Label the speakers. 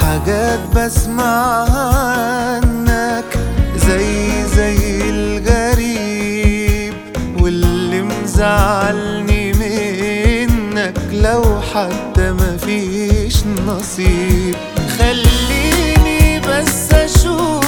Speaker 1: حاجات بسمعها عنك زي زي الغريب واللي مزعلني منك لو حتى مفيش نصيب خليني بس اشوف